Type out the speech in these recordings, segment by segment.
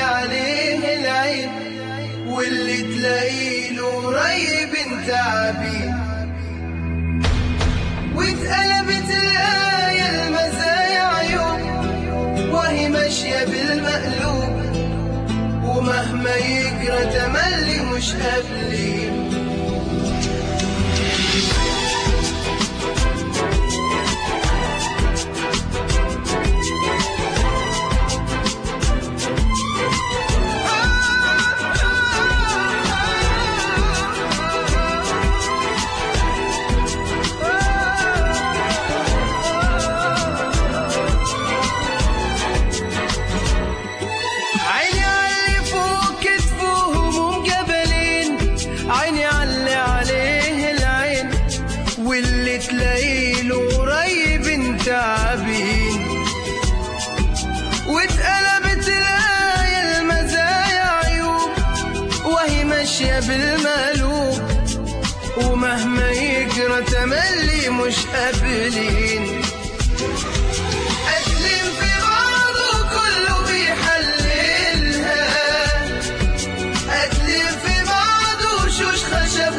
عليه العين واللي تلاقيله قريب انت عبيد واتقلبت الآية المزايا عيوب وهي ماشية بالمقلوب ومهما يجرى تملي مش قابلين عيني علي فوق كتفهم جبلين عيني علي عليه العين واللي تلاقيله قريب انت عبين واتقلبت الآية المزايا عيوب وهي ماشية بالمقلوب ومهما يجرى تملي مش قابلين أسلم في بعضه كله بيحللها أسلم في بعضه شوش خشب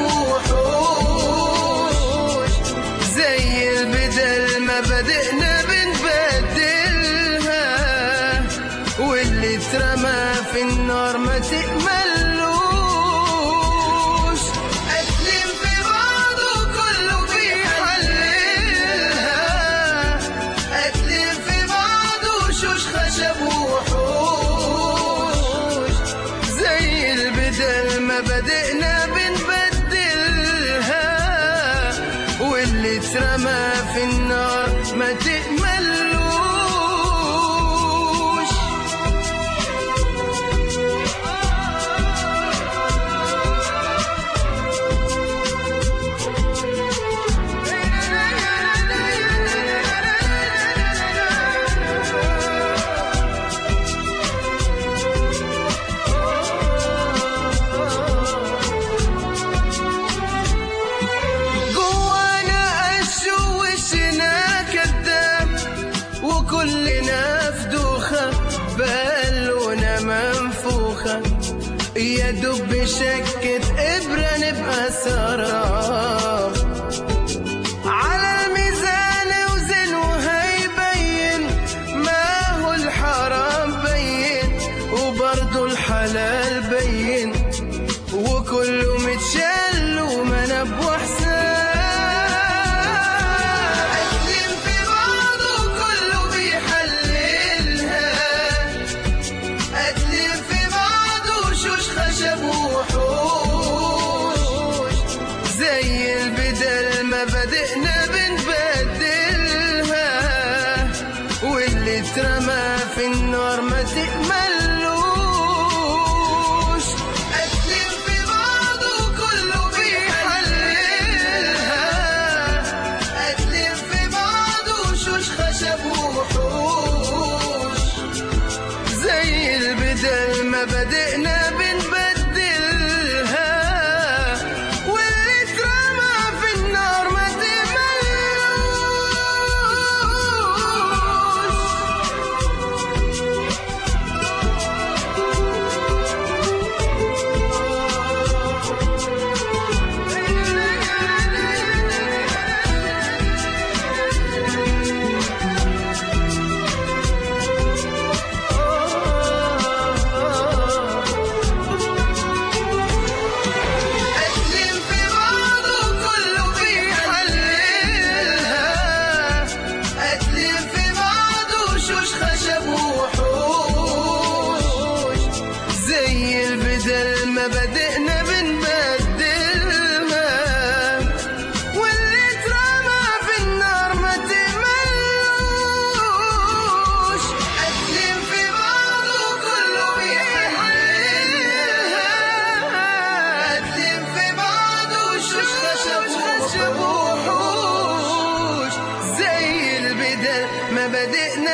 وحوش زي البدل ما بدأنا بنبدلها واللي اترمى في النار ما تقملوش أسلم في بعضه كله بيحللها أسلم في بعضه شوش خشب وحوش زي البدل ما بدأنا بنبدلها واللي اترمى في النار ما تقملوش جوانا قش ووشنا كداب وكلنا في دوخة بالونا منفوخة يا دب شكة إبرة نبقى سراب على الميزان وزن وهيبين ما هو الحرام بين وبرضه الحلال بين وكله متشال ومنب وحساب أسلم في بعضه كله بيحللها أسلم في بعضه شوش خشب وحوش زي البدل ما بدأنا بنبدلها واللي اترمى في النار ما تقملوش أسلم في بعضه كله بيحللها أسلم في بعضه شوش خشب وحوش زي البدل ما بدأنا بنبدلها واللي اترمى في النار ما تقملوش أسلم في بعضه كله بيحللها أسلم في بعضه شوش خشب وحوش زي البدل ما بدأنا بنبدلها واللي اترمى في النار ما تقملوش أسلم في بعضه كله بيحللها أسلم في بعضه شوش خشب وحوش زي البدل ما بدأنا